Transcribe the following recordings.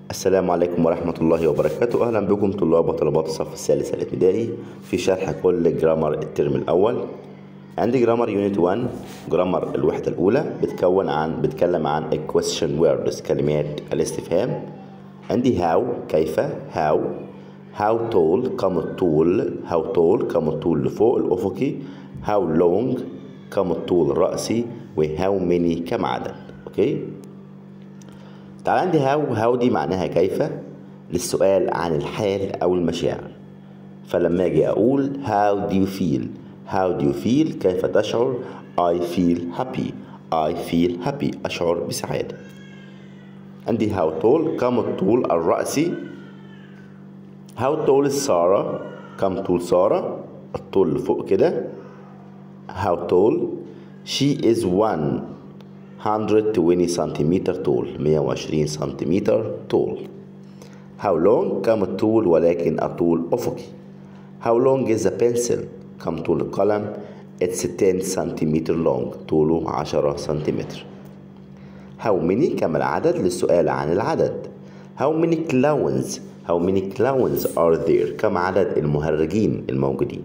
السلام عليكم ورحمة الله وبركاته أهلا بكم طلاب وطلبات الصف الثالث الابتدائي في شرح كل جرامر الترم الأول عندي جرامر يونت 1 جرامر الوحدة الأولى بتكون عن بتكلم عن question words كلمات الاستفهام عندي how كيف how how tall كم الطول how tall كم الطول لفوق الأفقي how long كم الطول الرأسي و how many كم عدد أوكي تعال عندي هاو هاو دي معناها كيف للسؤال عن الحال أو المشاعر فلما أجي أقول how do you feel how do you feel كيف تشعر I feel happy I feel happy أشعر بسعادة عندي how tall كم الطول الرأسي how tall is سارة كم طول سارة الطول اللي فوق كده how tall she is one 120 سنتيمتر طول 120 سنتيمتر طول How long كم الطول ولكن الطول أفقي How long is a pencil كم طول القلم It's 10 سنتيمتر long طوله 10 سنتيمتر How many كم العدد للسؤال عن العدد How many clowns How many clowns are there كم عدد المهرجين الموجودين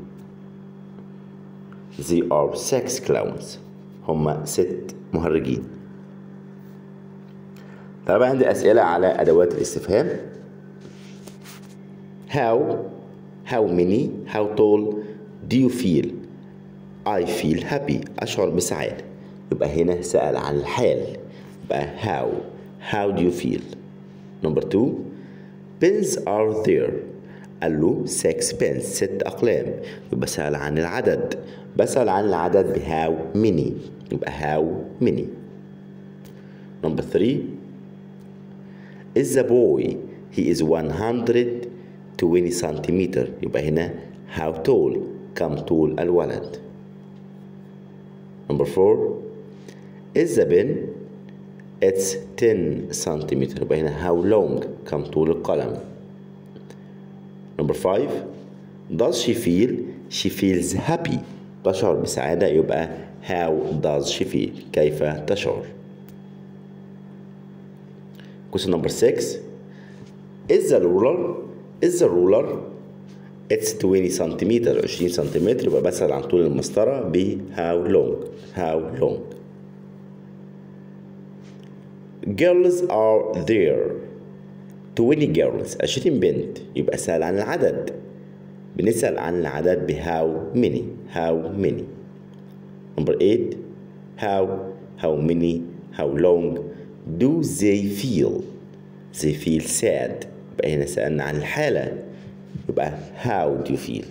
There are six clowns هم ست مهرجين طبعا عندي أسئلة على أدوات الاستفهام How How many How tall Do you feel I feel happy أشعر بسعادة يبقى هنا سأل عن الحال يبقى how How do you feel Number two Pens are there قال له six pens ست أقلام يبقى سأل عن العدد بسأل عن العدد ب how many يبقى how many Number three is the boy he is 120 سنتيمتر يبقى هنا how tall كم طول الولد Number four is the pen it's 10 سنتيمتر يبقى هنا how long كم طول القلم Number five does she feel she feels happy تشعر بسعادة يبقى how does she feel كيف تشعر Question number six is the ruler is the ruler it's 20 سنتيمتر 20 سنتيمتر يبقى بسأل عن طول المسطرة ب how long how long girls are there 20 girls 20 بنت يبقى سأل عن العدد بنسأل عن العدد ب how many how many number 8 how how many how long do they feel they feel sad يبقى هنا سألنا عن الحالة يبقى how do you feel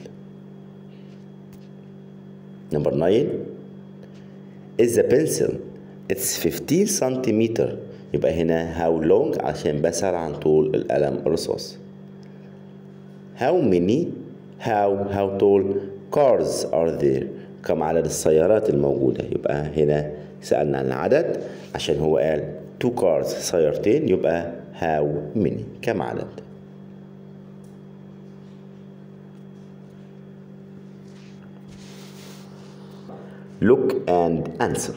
number 9 is the pencil it's 15 سنتيمتر يبقى هنا how long عشان بسأل عن طول القلم الرصاص how many how how tall cars are there كم عدد السيارات الموجودة يبقى هنا سألنا عن العدد عشان هو قال two cars سيارتين يبقى how many كم عدد look and answer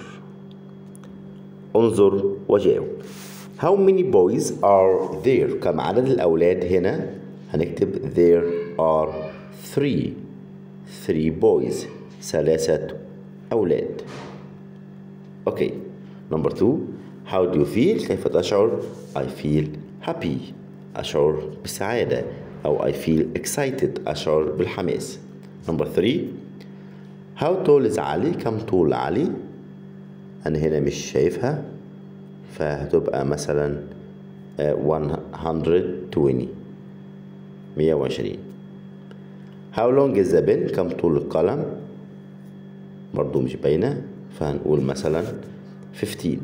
انظر وجاوب how many boys are there كم عدد الأولاد هنا هنكتب there are three three boys ثلاثة أولاد أوكي نمبر 2 how do you feel كيف تشعر I feel happy أشعر بسعادة أو I feel excited أشعر بالحماس نمبر 3 how tall is علي كم طول علي أنا هنا مش شايفها فهتبقى مثلا 120 120 How long is the pen كم طول القلم برضو مش باينة فهنقول مثلا 15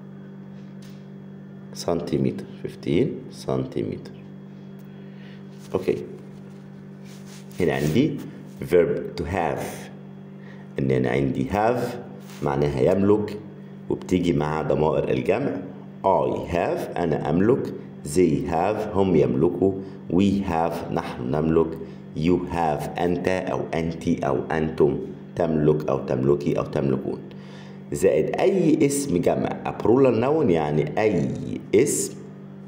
سنتيمتر 15 سنتيمتر اوكي هنا عندي verb to have ان انا عندي have معناها يملك وبتيجي مع ضمائر الجمع I have أنا أملك they have هم يملكوا we have نحن نملك you have أنت أو أنت أو أنتم تملك أو تملكي أو تملكون زائد أي اسم جمع a plural noun يعني أي اسم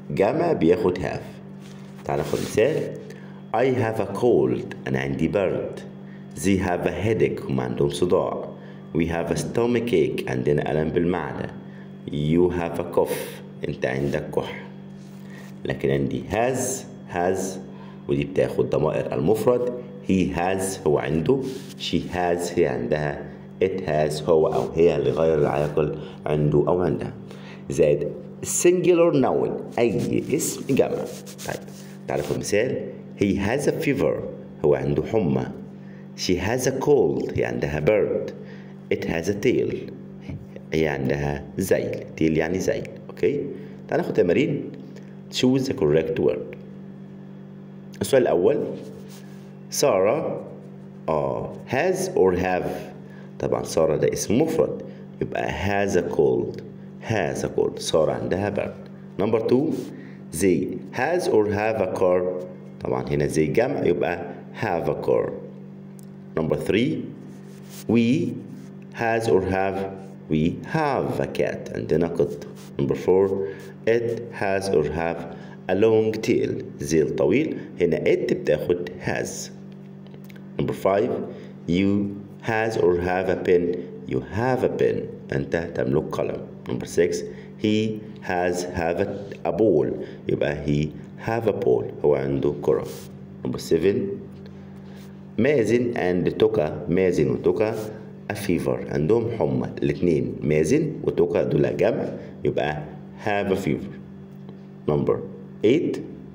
جمع بياخد have تعال ناخد مثال I have a cold أنا عندي برد They have a headache هم عندهم صداع We have a stomach ache عندنا ألم بالمعدة You have a cough أنت عندك كح لكن عندي has has ودي بتاخد ضمائر المفرد he has هو عنده she has هي عندها it has هو أو هي اللي غير العاقل عنده أو عندها زائد singular noun أي اسم جمع طيب تعال ناخد مثال he has a fever هو عنده حمى she has a cold هي عندها برد it has a tail هي عندها زيل tail يعني زيل اوكي تعال ناخد تمارين choose the correct word السؤال الأول سارة آه has or have طبعا سارة ده اسم مفرد يبقى has a cold has a cold سارة عندها برد number two they has or have a car طبعا هنا زي جمع يبقى have a car number three we has or have we have a cat عندنا قط number four it has or have a long tail ذيل طويل هنا it بتاخد has number five you has or have a pen you have a pen أنت تملك قلم number six he has have a, a ball يبقى he have a ball هو عنده كرة number seven مازن and توكا مازن وتوكا a fever عندهم حمى الاثنين مازن وتوكا دول جمع يبقى have a fever number eight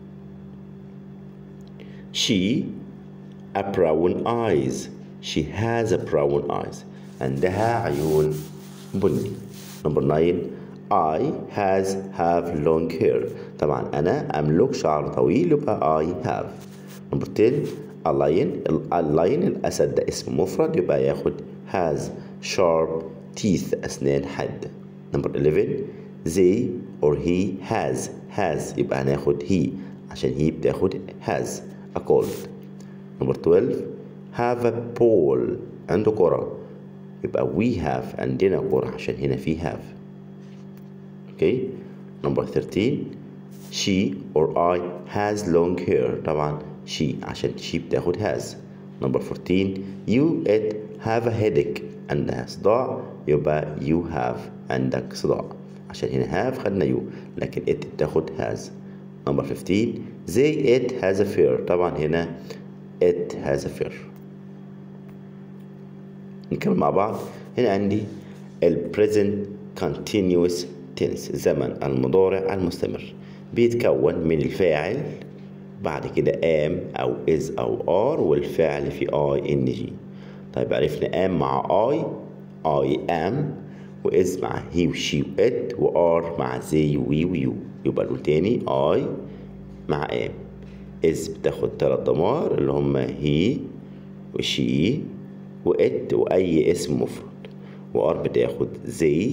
she a brown eyes she has a brown eyes عندها عيون بني number nine I has have long hair طبعا أنا أملك شعر طويل يبقى I have number 10 a lion a lion الأسد ده اسم مفرد يبقى ياخد has sharp teeth أسنان حادة number 11 they or he has has يبقى هناخد he عشان he بتاخد has a cold number 12 have a ball عنده كرة يبقى we have عندنا كرة عشان هنا في have okay number 13 she or I has long hair طبعا she عشان she بتاخد has number 14 you it have a headache عندها صداع يبقى you have عندك صداع عشان هنا have خدنا you لكن it بتاخد has number 15 they it has a fear طبعا هنا it has a fear نكمل مع بعض هنا عندي ال present continuous tense زمن المضارع المستمر بيتكون من الفاعل بعد كده am أو is أو are والفعل في I N G طيب عرفنا am مع I I am و is مع he و she و it و are مع they و we و you يبقى نقول تاني I مع am is بتاخد تلات ضمائر اللي هما he و she و it وأي اسم مفرد و are بتاخد they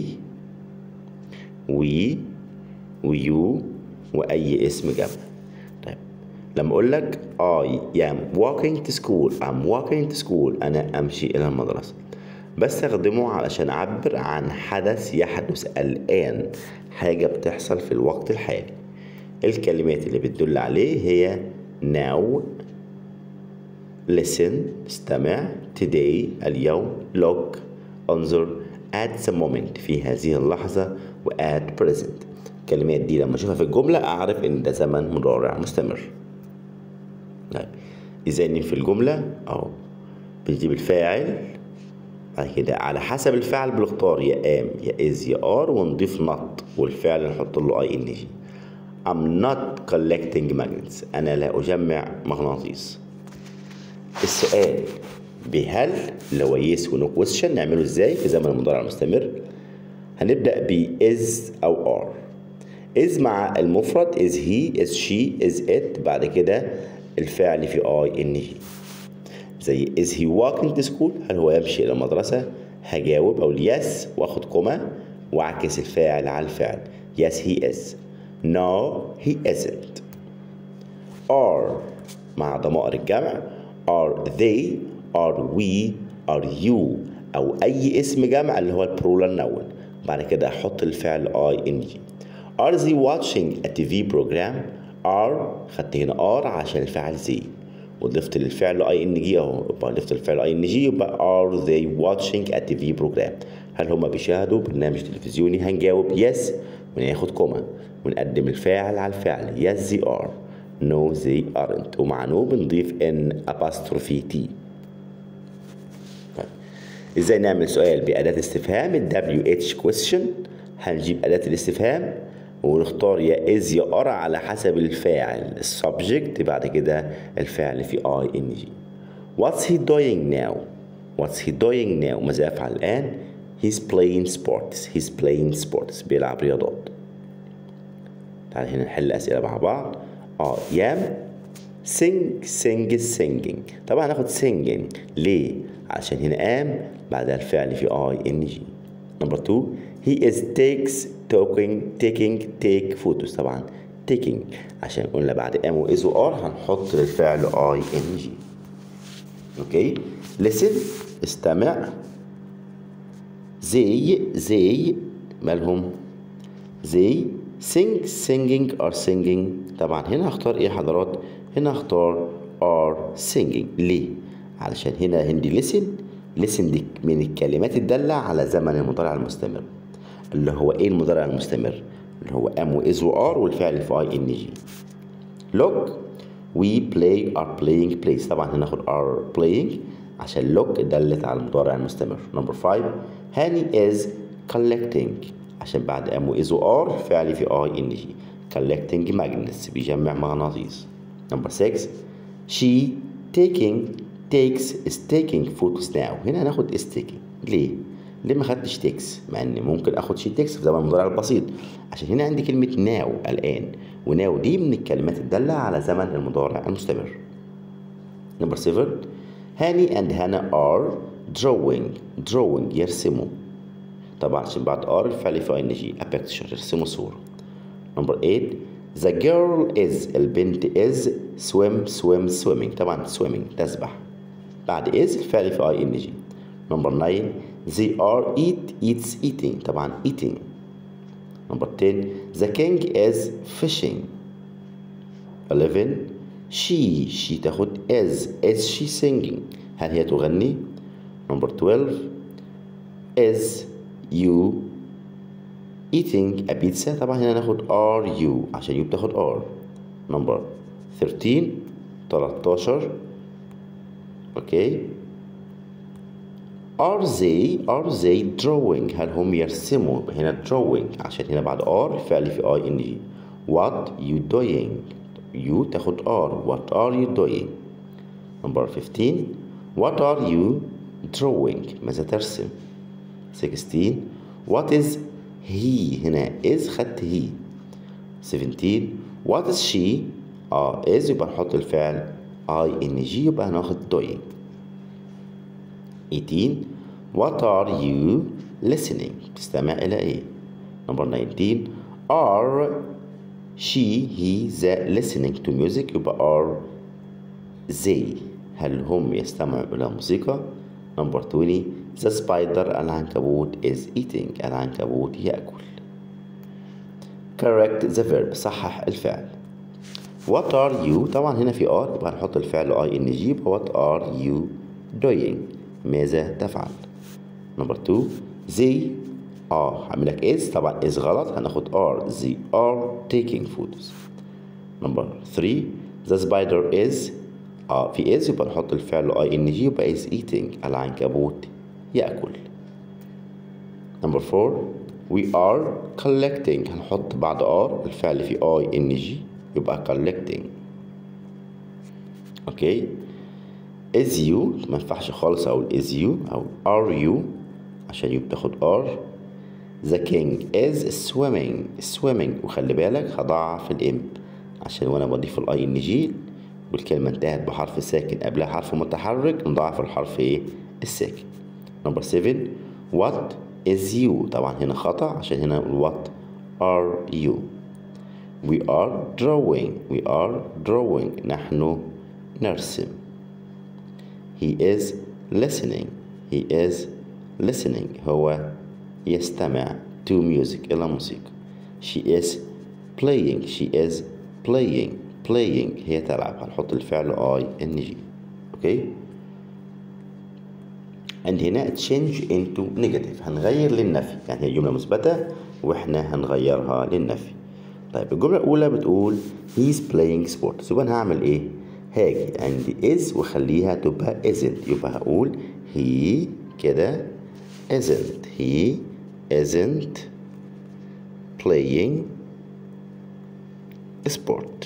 we ويو وأي اسم جمع طيب لما أقول لك I am walking to school I'm walking to school أنا أمشي إلى المدرسة بستخدمه علشان أعبر عن حدث يحدث الآن حاجة بتحصل في الوقت الحالي الكلمات اللي بتدل عليه هي now listen استمع today اليوم look انظر at the moment في هذه اللحظة و at present الكلمات دي لما اشوفها في الجملة اعرف ان ده زمن مضارع مستمر طيب ازاي في الجملة اهو بنجيب الفاعل بعد كده على حسب الفعل بنختار يا ام يا از يا ار ونضيف not والفعل نحط له اي ان جي I'm not collecting magnets أنا لا أجمع مغناطيس السؤال بهل لو يس ونو كويستشن نعمله ازاي في زمن المضارع المستمر هنبدأ ب is أو are is مع المفرد is he is she is it بعد كده الفعل في I N G زي is he walking to school هل هو يمشي إلى المدرسة هجاوب أقول yes وآخد كوما وأعكس الفاعل على الفعل yes he is no he isn't are مع ضمائر الجمع are they are we are you أو أي اسم جمع اللي هو البرولار نون بعد كده أحط الفعل I N G are they watching a TV program are خدت هنا are عشان الفعل زي وضفت للفعل اي ان جي اهو يبقى ضفت الفعل اي ان جي يبقى are they watching a TV program هل هم بيشاهدوا برنامج تلفزيوني هنجاوب yes وناخد كوما ونقدم الفاعل على الفعل yes they are no they aren't ومع no بنضيف ان apostrophe t طيب ازاي نعمل سؤال بأداة استفهام ال WH question هنجيب أداة الاستفهام ونختار يا is يا are على حسب الفاعل السبجكت بعد كده الفعل في I N G What's he doing now? What's he doing now? ماذا يفعل الآن؟ He's playing sports He's playing sports بيلعب رياضات تعال هنا نحل أسئلة مع بعض اه يام sing sing singing طبعا هناخد singing ليه؟ عشان هنا قام بعدها الفعل في I N G نمبر 2 he is takes talking taking take photos طبعا taking عشان قلنا بعد am و is و are هنحط للفعل I N G اوكي listen استمع زي زي مالهم زي sing singing are singing طبعا هنا هختار ايه حضرات هنا هختار are singing ليه علشان هنا هندي listen listen دي من الكلمات الدالة على زمن المضارع المستمر اللي هو ايه المضارع المستمر اللي هو am و is و are والفعل في I N G look we play are playing plays طبعا هناخد are playing عشان look دلت على المضارع المستمر number 5 هاني is collecting عشان بعد am و is و are فعل في I N G collecting magnets بيجمع مغناطيس number 6 she taking takes is taking photos now هنا هناخد is taking ليه؟ ليه ما خدتش takes مع ان ممكن اخد she takes في زمن المضارع البسيط عشان هنا عندي كلمة now الآن وناو دي من الكلمات الدالة على زمن المضارع المستمر number 7 هاني and هانا are drawing drawing يرسموا طبعا عشان بعد are الفعل في ان جي a picture يرسموا صورة number 8 the girl is البنت is swim swim swimming طبعا swimming تسبح بعد is الفعل في اي ان جي number 9 they are eat eats eating طبعا eating number 10 the king is fishing 11 she she تاخد is is she singing هل هي تغني number 12 is you eating a pizza طبعا هنا ناخد are you عشان you بتاخد are number 13 13 اوكي are they are they drawing هل هم يرسموا هنا drawing عشان هنا بعد are فعل في I N G what you doing you تاخد are what are you doing number 15 what are you drawing ماذا ترسم 16 what is he هنا is خدت he 17 what is she اه is يبقى نحط الفعل I N G يبقى هناخد doing 18 what are you listening تستمع إلى إيه number 19 are she he the listening to music يبقى are they هل هم يستمعوا إلى موسيقى number 20 the spider العنكبوت is eating العنكبوت يأكل correct the verb صحح الفعل what are you طبعا هنا في are يبقى هنحط الفعل I N G يبقى what are you doing ماذا تفعل نمبر 2 they اه هعمل لك is طبعا is غلط هناخد are they are taking photos نمبر 3 the spider is اه في is يبقى نحط الفعل I N G يبقى is eating العنكبوت يأكل نمبر 4 we are collecting هنحط بعد are الفعل في I N G يبقى collecting اوكي is you ما ينفعش خالص اقول is you او are you عشان you بتاخد are the king is swimming swimming وخلي بالك هضعف الام عشان وانا بضيف الاي ان جي والكلمة انتهت بحرف ساكن قبلها حرف متحرك نضاعف الحرف ايه الساكن نمبر 7 what is you طبعا هنا خطأ عشان هنا what are you we are drawing we are drawing نحن نرسم he is listening he is listening هو يستمع to music إلى موسيقى she is playing she is playing playing هي تلعب هنحط الفعل I N G اوكي and هنا change into negative هنغير للنفي يعني هي جملة مثبتة واحنا هنغيرها للنفي طيب الجملة الأولى بتقول he's playing sports يبقى أنا هعمل إيه؟ هاجي عندي is وخليها تبقى isn't يبقى هقول he كده isn't he isn't playing sport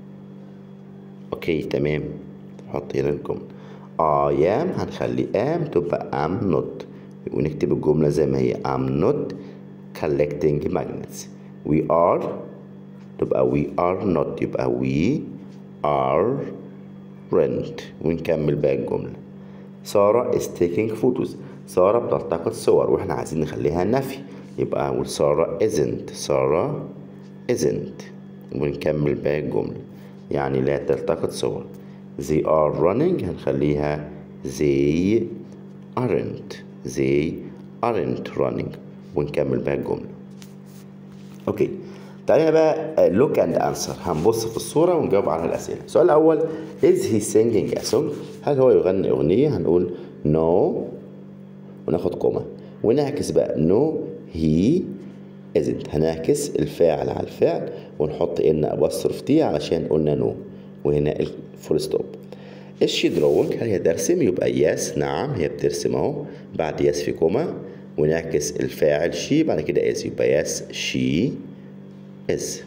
اوكي تمام نحط هنا الجملة I am هنخلي am تبقى am not ونكتب الجملة زي ما هي I'm not collecting magnets we are تبقى we are not يبقى we are rent ونكمل باقي الجملة سارة is taking photos سارة بتلتقط صور واحنا عايزين نخليها نفي يبقى هنقول سارة isn't سارة isn't ونكمل باقي الجملة يعني لا تلتقط صور they are running هنخليها they aren't they aren't running ونكمل باقي الجملة اوكي تعالى بقى look and answer هنبص في الصورة ونجاوب على الأسئلة السؤال الأول is he singing a song هل هو يغني أغنية هنقول no وناخد كوما ونعكس بقى no he isn't هنعكس الفاعل على الفعل ونحط ان ابوستروف تي علشان قلنا نو وهنا الفول ستوب is she drawing هل هي ترسم يبقى يس نعم هي بترسم اهو بعد يس في كوما ونعكس الفاعل شي بعد كده اس يبقى يس شي اس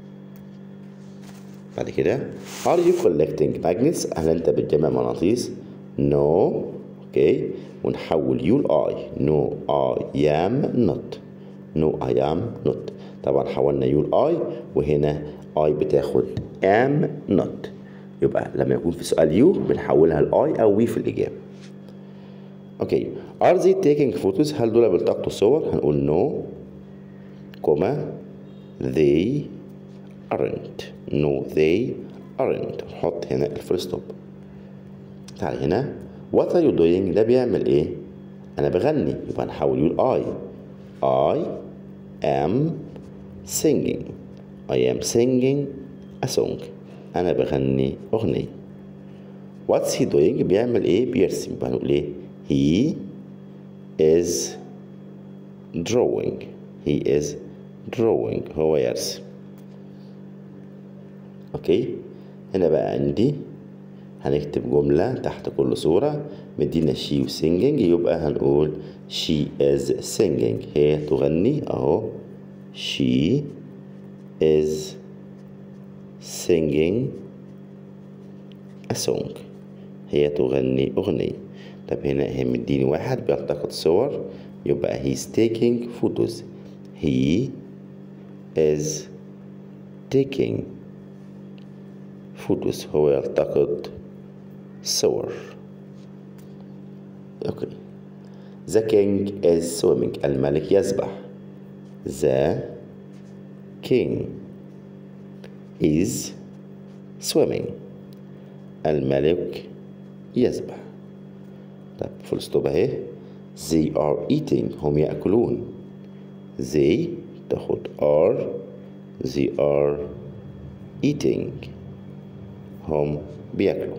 بعد كده are you collecting magnets هل انت بتجمع مغناطيس no اوكي ونحول يو لاي no I am not no I am not طبعا حولنا يو لاي وهنا I بتاخد am not يبقى لما يكون في سؤال يو بنحولها لاي او وي في الاجابه اوكي are they taking photos هل دول بيلتقطوا صور هنقول no كوما they aren't no they aren't نحط هنا الفول ستوب تعال هنا what are you doing ده بيعمل ايه انا بغني يبقى نحول يقول I I am singing I am singing a song انا بغني اغنية what's he doing بيعمل ايه بيرسم يبقى نقول ايه he is drawing he is drawing هو يرسم اوكي هنا بقى عندي هنكتب جملة تحت كل صورة مدينا she و singing يبقى هنقول she is singing هي تغني اهو she is singing a song هي تغني أغنية طب هنا هي مديني واحد بيلتقط صور يبقى he's taking photos he is taking photos هو يلتقط صور اوكي the king is swimming الملك يسبح the king is swimming الملك يسبح طب فول ستوب اهي they are eating هم يأكلون they تاخد are they are eating هم بياكلوا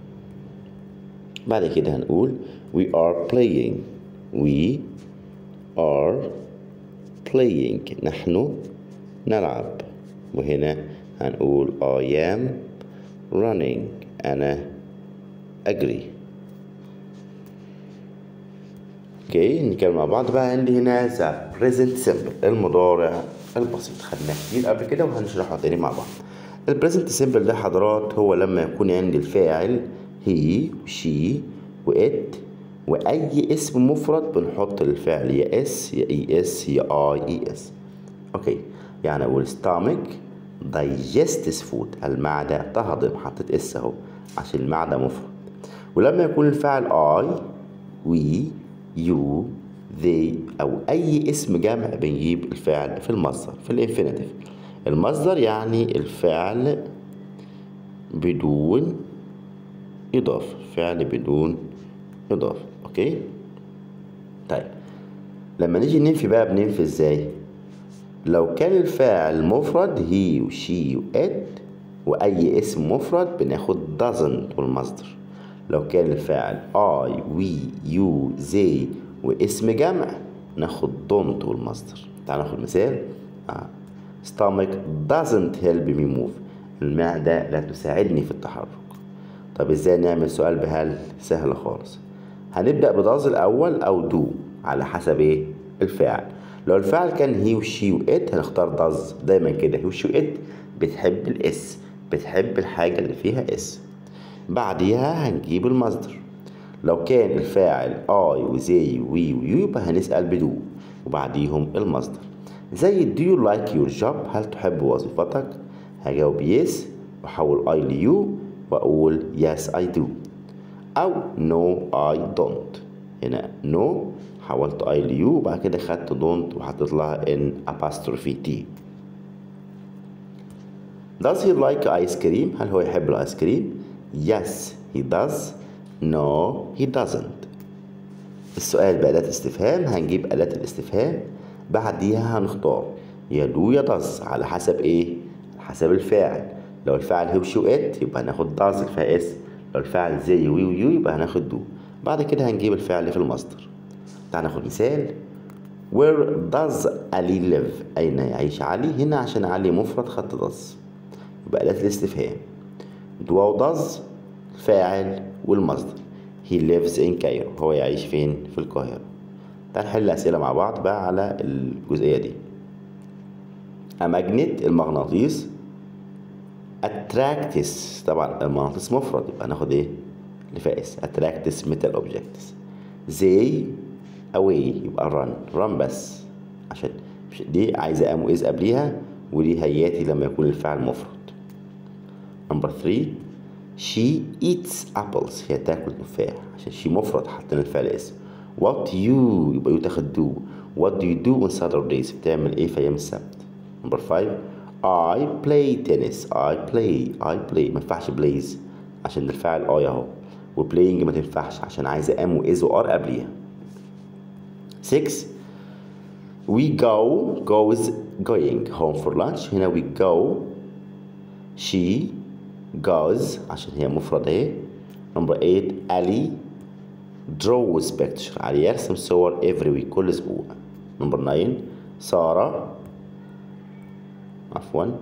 بعد كده هنقول we are playing we are playing نحن نلعب وهنا هنقول I am running أنا أجري اوكي نتكلم مع بعض بقى عندي هنا ذا present simple المضارع البسيط خدناه كتير قبل كده وهنشرحه تاني مع بعض البريزنت سيمبل ده حضرات هو لما يكون عندي الفاعل هي وشي وات واي اسم مفرد بنحط للفعل يا اس يا اي اس يا اي اي اس اوكي يعني اقول stomach digests food المعدة تهضم حطيت اس اهو عشان المعدة مفرد ولما يكون الفعل I we you they أو أي اسم جمع بنجيب الفعل في المصدر في الانفينيتيف المصدر يعني الفعل بدون إضافة فعل بدون إضافة أوكي طيب لما نيجي ننفي بقى بننفي إزاي لو كان الفاعل مفرد هي وشي وات وأي اسم مفرد بناخد doesn't والمصدر لو كان الفاعل I we you they واسم جمع ناخد don't والمصدر تعال ناخد مثال آه. stomach doesn't help me move المعدة لا تساعدني في التحرك طب ازاي نعمل سؤال بهل سهل خالص هنبدأ بداز الأول أو دو على حسب ايه الفاعل لو الفاعل كان هي وشي وات هنختار داز دايما كده هي وشي وات بتحب الاس بتحب الحاجة اللي فيها اس بعديها هنجيب المصدر لو كان الفاعل اي وزي وي ويو يبقى هنسأل بدو وبعديهم المصدر زي do you like your job هل تحب وظيفتك هجاوب yes واحول I ليو واقول yes I do او no I don't هنا no حولت I ليو وبعد كده خدت don't وحطيت لها in apostrophe T Does he like ice cream؟ هل هو يحب الايس كريم؟ Yes he does No he doesn't السؤال بأداة استفهام هنجيب أداة الاستفهام بعديها هنختار يا دو يا داز على حسب ايه؟ على حسب الفاعل لو الفاعل هو شو ات يبقى هناخد داز اللي فيها اس لو الفاعل زي وي ويو يبقى هناخد دو بعد كده هنجيب الفعل في المصدر تعال ناخد مثال Where does Ali live؟ أين يعيش علي؟ هنا عشان علي مفرد خدت does يبقى أداة الاستفهام دو أو does الفاعل والمصدر he lives in Cairo هو يعيش فين؟ في القاهرة تعال نحل الأسئلة مع بعض بقى على الجزئية دي أماجنت المغناطيس attracts طبعا المغناطيس مفرد يبقى هناخد ايه؟ اللي فيها اس attracts metal objects they away يبقى run run بس عشان مش دي عايزة ام واز قبليها ودي هياتي لما يكون الفعل مفرد نمبر 3 she eats apples هي تاكل تفاح عشان she مفرد حاطين الفعل اسم what you يبقى يو تاخد do what do you do on Saturdays بتعمل ايه في ايام السبت نمبر 5 I play tennis I play I play ما ينفعش plays عشان الفعل I اهو وبلاينج ما تنفعش عشان عايزة ام واز وار قبليها 6 we go goes going home for lunch هنا we go she goes عشان هي مفرد اهي نمبر 8 علي draws picture علي يرسم صور every week كل اسبوع نمبر 9 سارة عفوا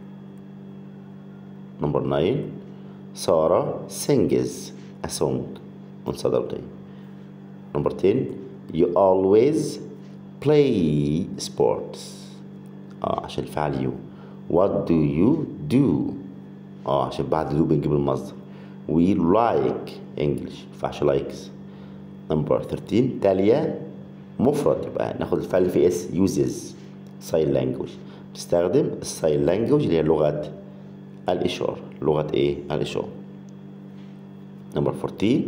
نمبر 9 سارة sings a song on Saturday نمبر 10 you always play sports اه عشان الفعل you what do you do اه عشان بعد do بنجيب المصدر we like English مينفعش likes نمبر 13 تالية مفرد يبقى ناخد الفعل اللي فيه اس uses sign language تستخدم الساين لانجوج اللي هي لغة الإشارة لغة إيه؟ الإشارة نمبر 14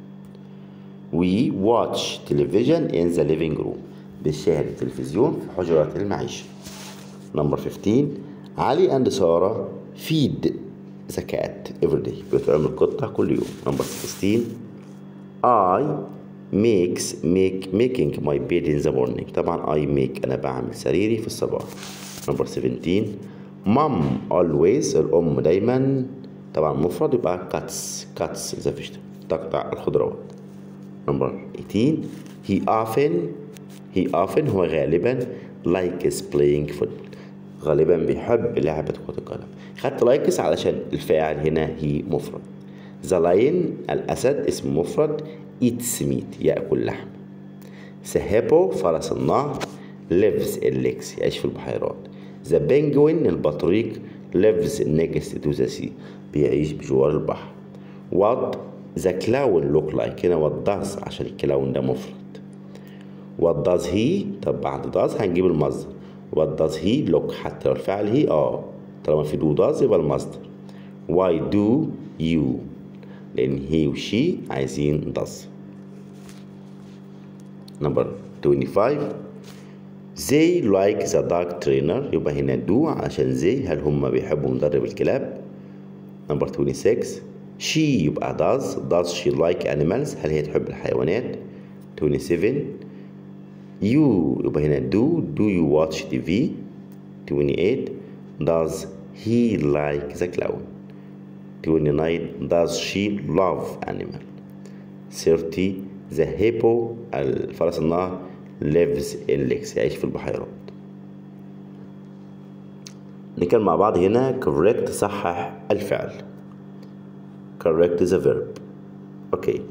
We watch television in the living room بنشاهد التلفزيون في حجرة المعيشة نمبر 15 علي and سارة feed the cat every day بيطعم القطة كل يوم نمبر 16 I makes make making my bed in the morning طبعا I make أنا بعمل سريري في الصباح نمبر 17 مام always الأم دايما طبعا مفرد يبقى cuts cuts the vegetable تقطع الخضروات نمبر 18 he often he often هو غالبا likes playing football غالبا بيحب لعبة كرة القدم خدت لايكس علشان الفاعل هنا هي مفرد ذا لاين الأسد اسم مفرد eats meat يأكل لحم سهيبو فرس النهر lives in lakes يعيش في البحيرات ذا بنجوين البطريق lives next to the sea بيعيش بجوار البحر what the clown look like هنا what does عشان الكلاون ده مفرد what does he طب بعد does هنجيب المصدر what does he look حتى لو الفعل هي اه طالما في do does يبقى المصدر why do you لأن he و she عايزين does number 25 they like the dog trainer يبقى هنا do عشان they هل هم بيحبوا مدرب الكلاب number 26 she يبقى does does she like animals هل هي تحب الحيوانات 27 you يبقى هنا do do you watch TV 28 does he like the clown 29 does she love animal 30 the hippo الفرس النهر lives in lakes يعيش في البحيرات نتكلم مع بعض هنا correct صحح الفعل correct is a verb اوكي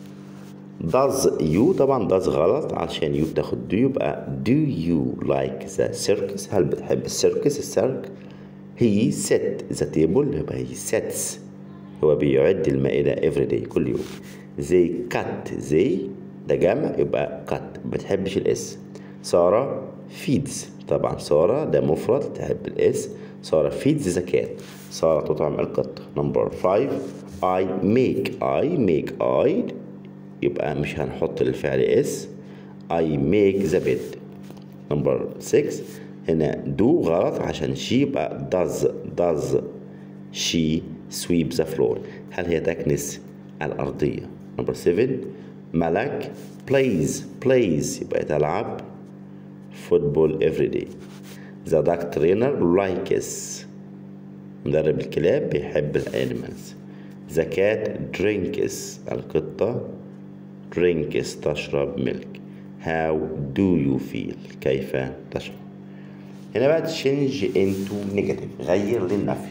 does you طبعا does غلط عشان you بتاخد do يبقى do you like the circus هل بتحب السيركس السيرك he set the table يبقى he sets هو بيعد المائدة every day كل يوم they cut they ده جمع يبقى cut بتحبش الاس سارة feeds طبعا سارة ده مفرد تحب الاس سارة feeds the cat سارة تطعم القط number five I make I make I يبقى مش هنحط للفعل اس I make the bed number 6 هنا do غلط عشان she يبقى does does she sweep the floor هل هي تكنس الأرضية number 7 ملك plays plays يبقى تلعب football every day the dog trainer likes مدرب الكلاب بيحب الانيمالز the cat drinks القطة drinks تشرب ملك how do you feel كيف تشعر هنا بقى change into negative غير للنفي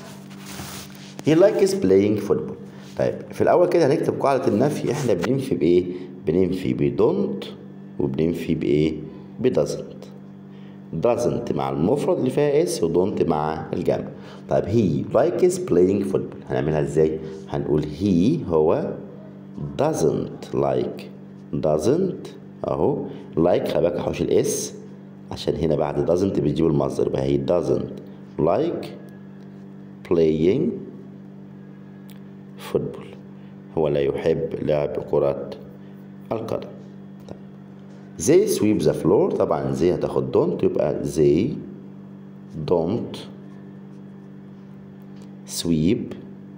he likes playing football طيب في الأول كده هنكتب قاعدة النفي احنا بننفي بإيه؟ بننفي ب don't وبننفي بإيه؟ ب doesn't doesn't مع المفرد اللي فيها اس و don't مع الجمع طيب he likes playing football هنعملها ازاي؟ هنقول he هو doesn't like doesn't اهو like خلي بالك حوش الاس عشان هنا بعد doesn't بتجيب المصدر يبقى he doesn't like playing football هو لا يحب لعب كرة القدم طيب. they sweep the floor طبعا they هتاخد don't يبقى they don't sweep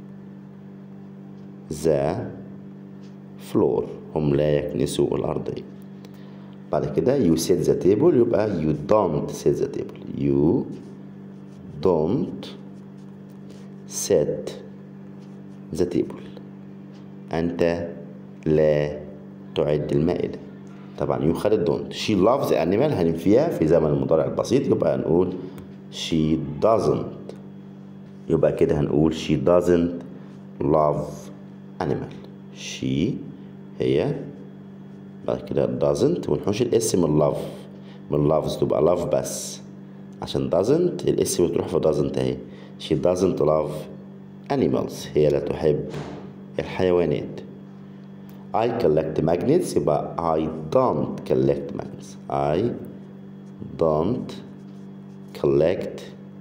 the floor هم لا يكنسوا الأرضية بعد كده you set the table يبقى you don't set the table you don't set the table أنت لا تعد المائدة طبعا يو خدت don't she loves animal هننفيها في زمن المضارع البسيط يبقى هنقول she doesn't يبقى كده هنقول she doesn't love animal she هي بعد كده doesn't ونحوش الاس من love من loves تبقى love بس عشان doesn't الاس بتروح في doesn't اهي she doesn't love animals هي لا تحب الحيوانات I collect magnets يبقى I don't collect magnets I don't collect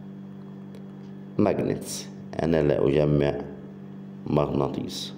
magnets أنا لا أجمع مغناطيس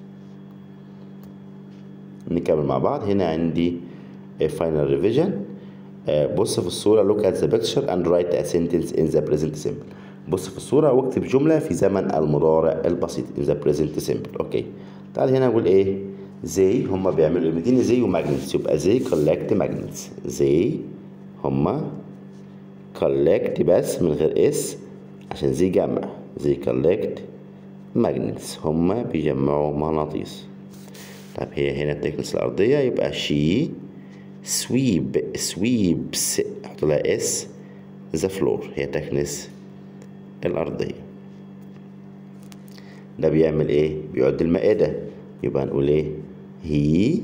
نكمل مع بعض هنا عندي final revision بص في الصورة look at the picture and write a sentence in the present simple بص في الصورة واكتب جملة في زمن المضارع البسيط in the present simple اوكي تعال هنا نقول ايه زي هما بيعملوا مدينة زي وماجنتس يبقى زي collect magnets زي هما collect بس من غير اس عشان زي جمع زي collect magnets هما بيجمعوا مغناطيس طيب هي هنا التكنس الأرضية يبقى she sweep sweeps احط لها اس the floor هي تكنس الأرضية ده بيعمل ايه بيعد المائدة يبقى نقول ايه he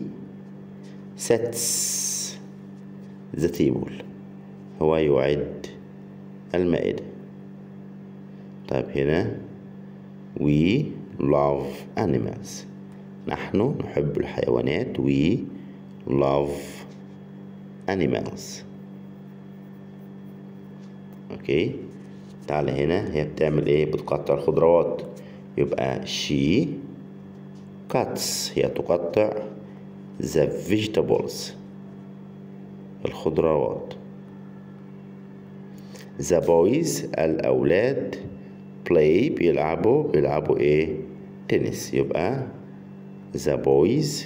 sets the table هو يعد المائدة طيب هنا we love animals نحن نحب الحيوانات we love animals اوكي تعال هنا هي بتعمل ايه بتقطع الخضروات يبقى she cuts هي تقطع the vegetables الخضروات the boys الأولاد play بيلعبوا بيلعبوا ايه تنس يبقى the boys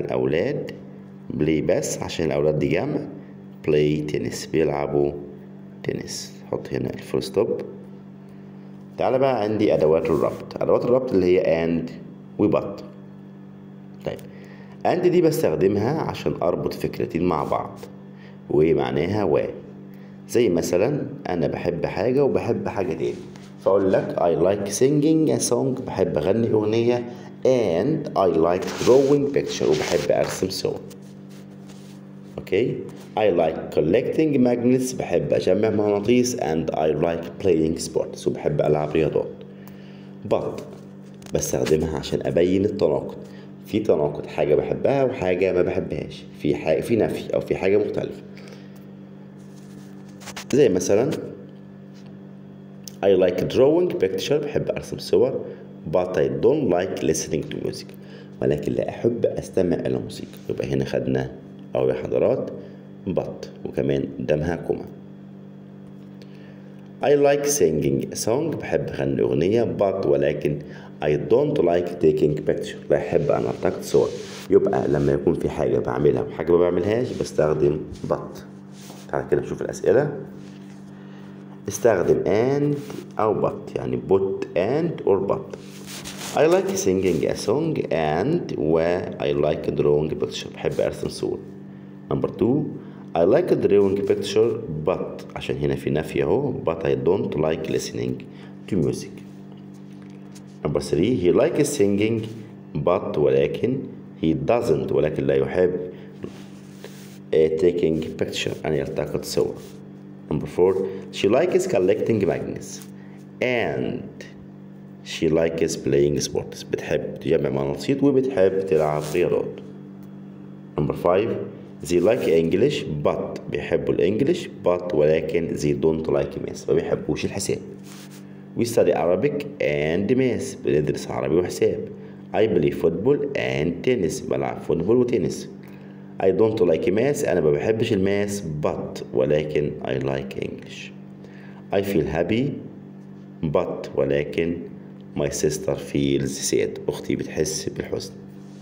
الأولاد play بس عشان الأولاد دي جمع play تنس بيلعبوا تنس حط هنا الفول ستوب تعالى بقى عندي ادوات الربط ادوات الربط اللي هي and وبط طيب and دي بستخدمها عشان اربط فكرتين مع بعض ومعناها و زي مثلا انا بحب حاجة وبحب حاجة تاني فاقول لك I like singing a song بحب اغني اغنية and I like drawing picture وبحب ارسم صور اوكي I like collecting magnets بحب اجمع مغناطيس and I like playing sports وبحب العب رياضات but بستخدمها عشان ابين التناقض في تناقض حاجة بحبها وحاجة ما بحبهاش في حاجة في نفي او في حاجة مختلفة زي مثلا I like drawing picture بحب أرسم صور but I don't like listening to music ولكن لا أحب أستمع إلى الموسيقى يبقى هنا خدنا أو يا حضرات but وكمان قدامها كوما I like singing a song بحب أغني أغنية but ولكن I don't like taking picture لا أحب أن ألتقط صور يبقى لما يكون في حاجة بعملها وحاجة ما بعملهاش بستخدم but تعالى كده نشوف الأسئلة استخدم and أو but يعني put and or but I like singing a song and و I like drawing picture بحب أرسم صور number two I like drawing picture but عشان هنا في نفي أهو but I don't like listening to music number three he likes singing but ولكن he doesn't ولكن لا يحب uh, taking picture أن يلتقط صور Number four, she likes collecting magnets and she likes playing sports بتحب تجمع مغناطيس وبتحب تلعب رياضات. Number five, they like English but بيحبوا الإنجليش but ولكن they don't like math ما بيحبوش الحساب. We study Arabic and math بندرس عربي وحساب. I play football and tennis بلعب فوتبول وتنس. I don't like math أنا ما بحبش الماس but ولكن I like English I feel happy but ولكن my sister feels sad أختي بتحس بالحزن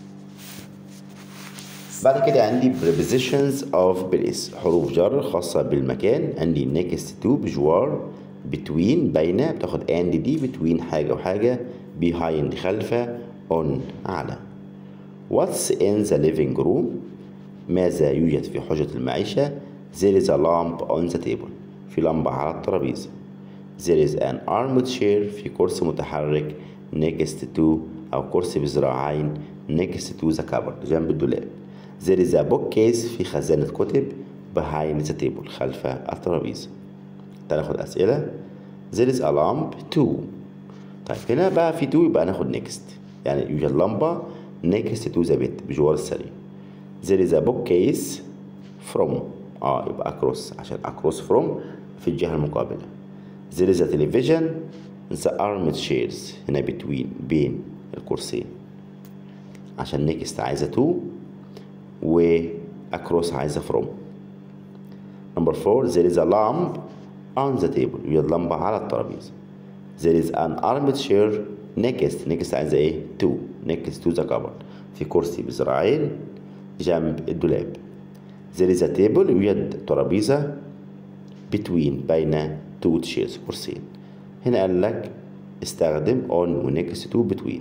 بعد كده عندي prepositions of place حروف جر خاصة بالمكان عندي next to بجوار between بين بتاخد and دي between حاجة وحاجة behind خلفة on على What's in the living room ماذا يوجد في حجرة المعيشة There is a lamp on the table في لمبة على الترابيزة There is an armchair في كرسي متحرك next to أو كرسي بذراعين next to the cupboard جنب الدولاب There is a bookcase في خزانة كتب behind the table خلف الترابيزة تعال ناخد أسئلة There is a lamp too طيب هنا بقى في to يبقى ناخد next يعني يوجد لمبة next to the bed بجوار السرير there is a bookcase from اه يبقى across عشان across from في الجهة المقابلة there is a television the armchairs هنا between بين الكرسيين عشان next عايزة to و across عايزة from number four there is a lamp on the table يوجد لمبة على الترابيزة there is an armchair next next عايزة ايه to next to the cupboard في كرسي بذراعين جنب الدولاب there is a table يوجد ترابيزة between بين two chairs كرسيين هنا قال لك استخدم on و next to between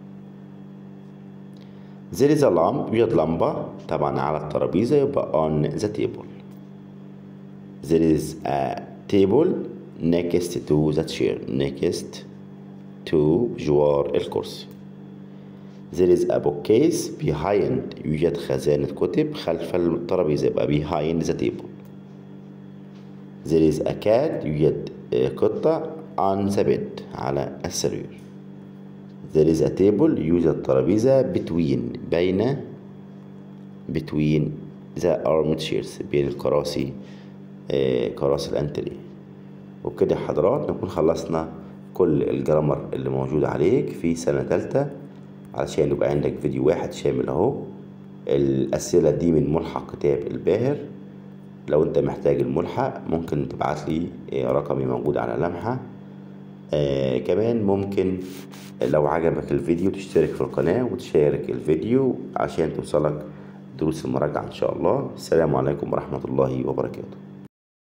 there is a lamp يوجد لمبة طبعا على الترابيزة يبقى on the table there is a table next to the chair next to جوار الكرسي There is a bookcase behind يوجد خزانة كتب خلف الترابيزة يبقى behind the table There is a cat يوجد قطة on the bed على السرير There is a table يوجد ترابيزة between بين between the armchairs بين الكراسي كراسي الأنتريه وبكده يا حضرات نكون خلصنا كل الجرامر اللي موجود عليك في سنة تالتة علشان يبقى عندك فيديو واحد شامل اهو الأسئلة دي من ملحق كتاب الباهر لو انت محتاج الملحق ممكن تبعت لي رقمي موجود على لمحة آه كمان ممكن لو عجبك الفيديو تشترك في القناة وتشارك الفيديو عشان توصلك دروس المراجعة إن شاء الله السلام عليكم ورحمة الله وبركاته